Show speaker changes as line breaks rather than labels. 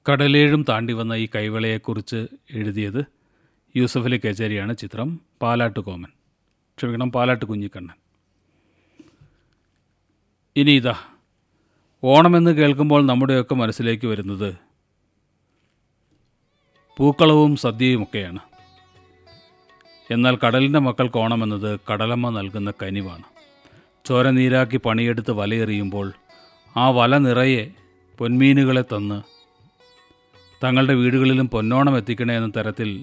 കടലേഴും താണ്ടി വന്ന ഈ കൈവളയെക്കുറിച്ച് എഴുതിയത് യൂസഫ് അലി കച്ചേരിയാണ് ചിത്രം പാലാട്ട് കോമൻ ക്ഷമിക്കണം പാലാട്ട് കുഞ്ഞിക്കണ്ണൻ ഇനി ഇതാ ഓണമെന്ന് കേൾക്കുമ്പോൾ നമ്മുടെയൊക്കെ മനസ്സിലേക്ക് വരുന്നത് പൂക്കളവും സദ്യയുമൊക്കെയാണ് എന്നാൽ കടലിൻ്റെ മക്കൾക്ക് ഓണമെന്നത് കടലമ്മ നൽകുന്ന കനിവാണ് ചോര നീരാക്കി പണിയെടുത്ത് വലയെറിയുമ്പോൾ ആ വല നിറയെ പൊന്മീനുകളെ തന്ന് തങ്ങളുടെ വീടുകളിലും പൊന്നോണം എത്തിക്കണേ എന്ന തരത്തിൽ